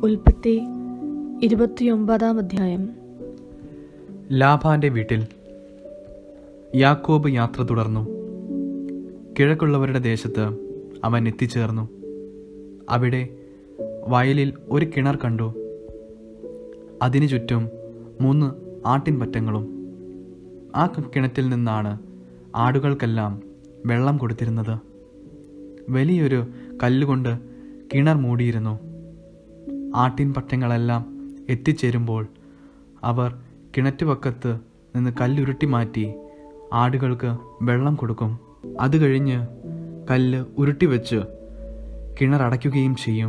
ഉൽപ്പത്തി ഇരുപത്തിയൊമ്പതാം അധ്യായം ലാഭാന്റെ വീട്ടിൽ യാക്കോബ് യാത്ര തുടർന്നു കിഴക്കുള്ളവരുടെ ദേശത്ത് അവൻ എത്തിച്ചേർന്നു അവിടെ വയലിൽ ഒരു കിണർ കണ്ടു അതിനു ചുറ്റും മൂന്ന് ആട്ടിൻപറ്റങ്ങളും ആ ക- കിണറ്റിൽ നിന്നാണ് ആടുകൾക്കെല്ലാം വെള്ളം കൊടുത്തിരുന്നത് വലിയൊരു കല്ലുകൊണ്ട് കിണർ മൂടിയിരുന്നു ആട്ടിൻപറ്റങ്ങളെല്ലാം എത്തിച്ചേരുമ്പോൾ അവർ കിണറ്റുവക്കത്ത് നിന്ന് കല്ലുരുട്ടി മാറ്റി ആടുകൾക്ക് വെള്ളം കൊടുക്കും അത് കഴിഞ്ഞ് കല്ല് ഉരുട്ടി വെച്ച് കിണർ അടയ്ക്കുകയും ചെയ്യും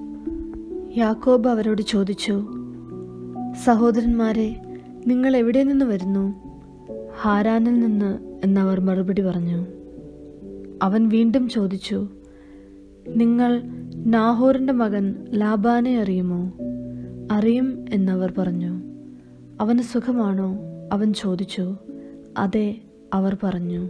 യാക്കോബ് അവരോട് ചോദിച്ചു സഹോദരന്മാരെ നിങ്ങൾ എവിടെ നിന്ന് വരുന്നു ഹാരാനിൽ നിന്ന് എന്നവർ മറുപടി പറഞ്ഞു അവൻ വീണ്ടും ചോദിച്ചു നിങ്ങൾ നാഹോറിന്റെ മകൻ ലാബാനെ അറിയുമോ അറിയും എന്നവർ പറഞ്ഞു അവന് സുഖമാണോ അവൻ ചോദിച്ചു അതെ അവർ പറഞ്ഞു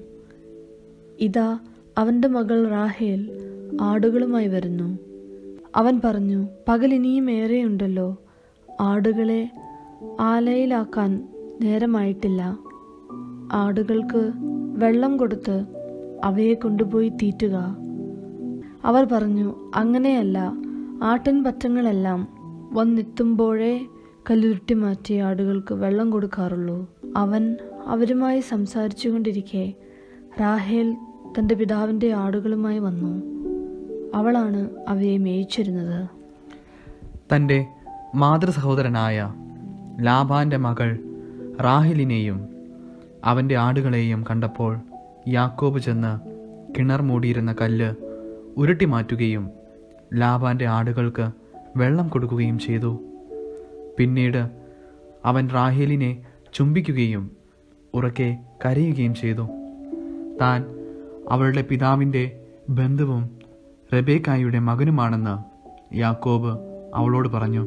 ഇതാ അവന്റെ മകൾ റാഹേൽ ആടുകളുമായി വരുന്നു അവൻ പറഞ്ഞു പകൽ ഇനിയും ഏറെയുണ്ടല്ലോ ആടുകളെ ആലയിലാക്കാൻ നേരമായിട്ടില്ല ആടുകൾക്ക് വെള്ളം കൊടുത്ത് അവയെ കൊണ്ടുപോയി തീറ്റുക അവർ പറഞ്ഞു അങ്ങനെയല്ല ആട്ടിൻ പറ്റങ്ങളെല്ലാം വന്നെത്തുമ്പോഴേ കല്ലുരുട്ടി മാറ്റി ആടുകൾക്ക് വെള്ളം കൊടുക്കാറുള്ളൂ അവൻ അവരുമായി സംസാരിച്ചുകൊണ്ടിരിക്കെ റാഹേൽ തന്റെ പിതാവിന്റെ ആടുകളുമായി വന്നു അവളാണ് അവയെ മേയിച്ചിരുന്നത് തൻ്റെ മാതൃസഹോദരനായ ലാബാന്റെ മകൾ റാഹിലിനെയും അവൻ്റെ ആടുകളെയും കണ്ടപ്പോൾ യാക്കോബ് ചെന്ന് കിണർ മൂടിയിരുന്ന കല്ല് ഉരുട്ടി മാറ്റുകയും ലാബാന്റെ ആടുകൾക്ക് വെള്ളം കൊടുക്കുകയും ചെയ്തു പിന്നീട് അവൻ റാഹേലിനെ ചുംബിക്കുകയും ഉറക്കെ കരയുകയും ചെയ്തു താൻ അവളുടെ പിതാവിൻ്റെ ബന്ധുവും റബേക്കായുടെ മകനുമാണെന്ന് യാക്കോബ് അവളോട് പറഞ്ഞു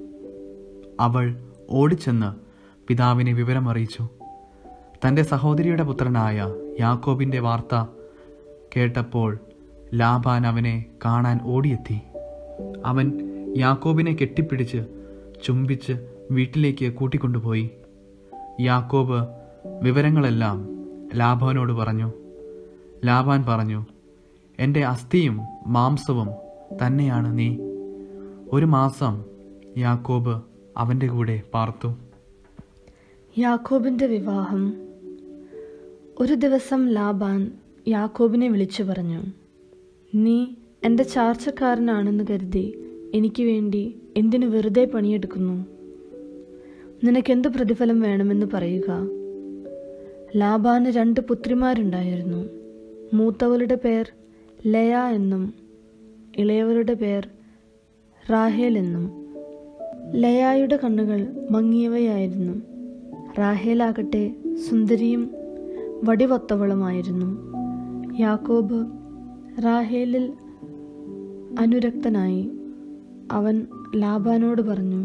അവൾ ഓടിച്ചെന്ന് പിതാവിനെ വിവരമറിയിച്ചു തൻ്റെ സഹോദരിയുടെ പുത്രനായ യാക്കോബിൻ്റെ വാർത്ത കേട്ടപ്പോൾ ലാബാൻ അവനെ കാണാൻ ഓടിയെത്തി അവൻ യാക്കോബിനെ കെട്ടിപ്പിടിച്ച് ചുംബിച്ച് വീട്ടിലേക്ക് കൂട്ടിക്കൊണ്ടുപോയി യാക്കോബ് വിവരങ്ങളെല്ലാം ലാബാനോട് പറഞ്ഞു ലാബാൻ പറഞ്ഞു എൻ്റെ അസ്ഥിയും മാംസവും തന്നെയാണ് നീ ഒരു മാസം യാക്കോബ് അവൻ്റെ കൂടെ പാർത്തു യാക്കോബിന്റെ വിവാഹം ഒരു ദിവസം ലാബാൻ യാക്കോബിനെ വിളിച്ചു പറഞ്ഞു നീ എൻ്റെ ചാർച്ചക്കാരനാണെന്ന് കരുതി എനിക്ക് വേണ്ടി എന്തിനു വെറുതെ പണിയെടുക്കുന്നു നിനക്കെന്ത് പ്രതിഫലം വേണമെന്ന് പറയുക ലാബാന് രണ്ട് പുത്രിമാരുണ്ടായിരുന്നു മൂത്തവളുടെ പേർ ലയ എന്നും ഇളയവളുടെ പേർ റാഹേൽ എന്നും ലയായുടെ കണ്ണുകൾ മങ്ങിയവയായിരുന്നു റാഹേലാകട്ടെ സുന്ദരിയും വടിവൊത്തവളുമായിരുന്നു യാക്കോബ് റാഹേലിൽ അനുരക്തനായി അവൻ ലാബാനോട് പറഞ്ഞു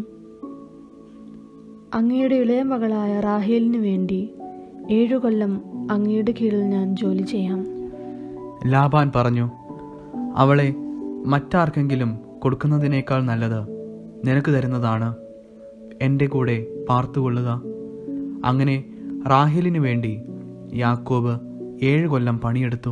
അങ്ങയുടെ ഇളയ മകളായ റാഹേലിനു വേണ്ടി ഏഴു കൊല്ലം അങ്ങയുടെ കീഴിൽ ഞാൻ ജോലി ചെയ്യാം ലാബാൻ പറഞ്ഞു അവളെ മറ്റാർക്കെങ്കിലും കൊടുക്കുന്നതിനേക്കാൾ നല്ലത് നിനക്ക് തരുന്നതാണ് എൻ്റെ കൂടെ പാർത്തുകൊള്ളുക അങ്ങനെ റാഹേലിനു വേണ്ടി യാക്കോബ് ഏഴ് കൊല്ലം പണിയെടുത്തു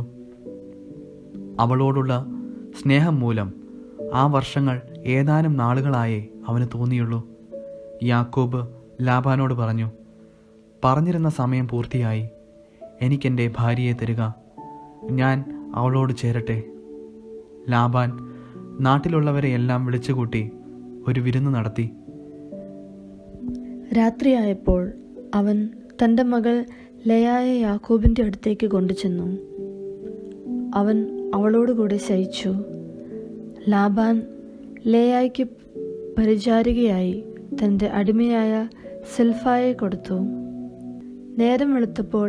അവളോടുള്ള സ്നേഹം മൂലം ആ വർഷങ്ങൾ ഏതാനും നാളുകളായേ അവന് തോന്നിയുള്ളൂ യാക്കോബ് ലാബാനോട് പറഞ്ഞു പറഞ്ഞിരുന്ന സമയം പൂർത്തിയായി എനിക്കെൻ്റെ ഭാര്യയെ തരിക ഞാൻ അവളോട് ചേരട്ടെ ലാബാൻ നാട്ടിലുള്ളവരെയെല്ലാം വിളിച്ചുകൂട്ടി ഒരു വിരുന്ന് നടത്തി രാത്രിയായപ്പോൾ അവൻ തൻ്റെ മകൾ ലയായ യാക്കോബിൻ്റെ അടുത്തേക്ക് കൊണ്ടുചെന്നു അവൻ അവളോടുകൂടെ ശയിച്ചു ലാബാൻ ലേയായ്ക്ക് പരിചാരികയായി തൻ്റെ അടിമയായ സെൽഫായെ കൊടുത്തു നേരം വെളുത്തപ്പോൾ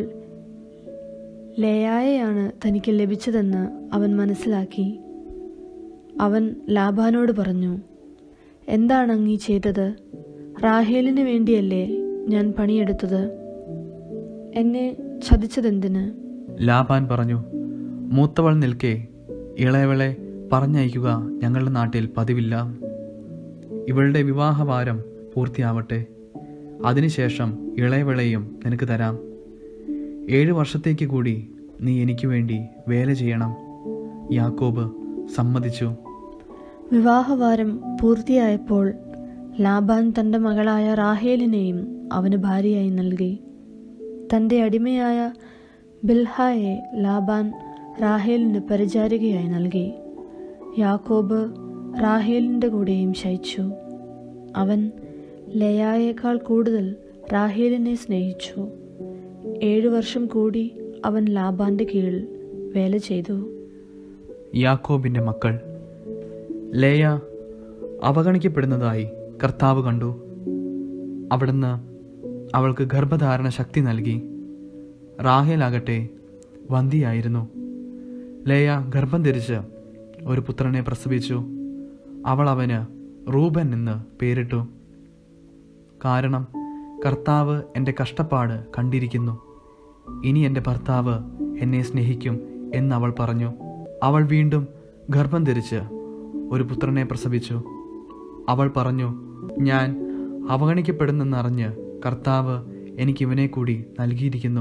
ലേയായെയാണ് തനിക്ക് ലഭിച്ചതെന്ന് അവൻ മനസ്സിലാക്കി അവൻ ലാബാനോട് പറഞ്ഞു എന്താണ് അങ്ങീ ചെയ്തത് റാഹേലിന് വേണ്ടിയല്ലേ ഞാൻ പണിയെടുത്തത് എന്നെ ചതിച്ചതെന്തിന് ലാബാൻ പറഞ്ഞു മൂത്തവൾ നിൽക്കെ ഇളയവളെ പറഞ്ഞയക്കുക ഞങ്ങളുടെ നാട്ടിൽ പതിവില്ല ഇവളുടെ വിവാഹഭാരം പൂർത്തിയാവട്ടെ അതിനുശേഷം ഇളയവിളയും നിനക്ക് തരാം ഏഴ് വർഷത്തേക്ക് കൂടി നീ എനിക്ക് വേണ്ടി വേല ചെയ്യണം യാക്കോബ് സമ്മതിച്ചു വിവാഹവാരം പൂർത്തിയായപ്പോൾ ലാബാൻ തൻ്റെ മകളായ റാഹേലിനെയും അവന് ഭാര്യയായി നൽകി തൻ്റെ അടിമയായ ബിൽഹായെ ലാബാൻ റാഹേലിന് പരിചാരികയായി നൽകി യാക്കോബ് റാഹേലിൻ്റെ കൂടെയും ശയിച്ചു അവൻ ലയായേക്കാൾ കൂടുതൽ റാഹേലിനെ സ്നേഹിച്ചു ഏഴു വർഷം കൂടി അവൻ ലാബാന്റെ കീഴിൽ വേല ചെയ്തു യാക്കോബിൻ്റെ മക്കൾ ലേയ അവഗണിക്കപ്പെടുന്നതായി കർത്താവ് കണ്ടു അവിടുന്ന് അവൾക്ക് ഗർഭധാരണ ശക്തി നൽകി റാഹേലാകട്ടെ വന്ധിയായിരുന്നു ലേയ ഗർഭം ധരിച്ച് ഒരു പുത്രനെ പ്രസവിച്ചു അവൾ അവന് റൂബൻ എന്ന് പേരിട്ടു കാരണം കർത്താവ് എൻ്റെ കഷ്ടപ്പാട് കണ്ടിരിക്കുന്നു ഇനി എൻ്റെ ഭർത്താവ് എന്നെ സ്നേഹിക്കും എന്നവൾ പറഞ്ഞു അവൾ വീണ്ടും ഗർഭം ധരിച്ച് ഒരു പുത്രനെ പ്രസവിച്ചു അവൾ പറഞ്ഞു ഞാൻ അവഗണിക്കപ്പെടുന്നെന്നറിഞ്ഞ് കർത്താവ് എനിക്കിവനെ കൂടി നൽകിയിരിക്കുന്നു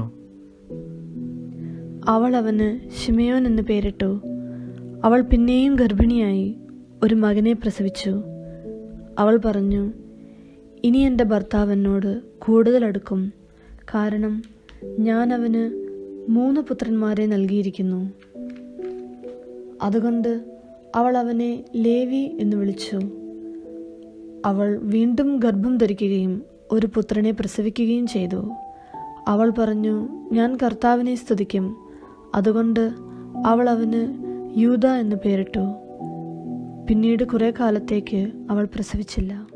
അവൾ അവന് ഷിമയോൻ എന്ന് പേരിട്ടു അവൾ പിന്നെയും ഗർഭിണിയായി ഒരു മകനെ പ്രസവിച്ചു അവൾ പറഞ്ഞു ഇനി എൻ്റെ ഭർത്താവ് എന്നോട് കൂടുതൽ അടുക്കും കാരണം ഞാൻ അവന് മൂന്ന് പുത്രന്മാരെ നൽകിയിരിക്കുന്നു അതുകൊണ്ട് അവൾ അവനെ ലേവി എന്ന് വിളിച്ചു അവൾ വീണ്ടും ഗർഭം ധരിക്കുകയും ഒരു പുത്രനെ പ്രസവിക്കുകയും ചെയ്തു അവൾ പറഞ്ഞു ഞാൻ കർത്താവിനെ സ്തുതിക്കും അതുകൊണ്ട് അവൾ അവന് യൂത എന്ന് പേരിട്ടു പിന്നീട് കുറെ കാലത്തേക്ക് അവൾ പ്രസവിച്ചില്ല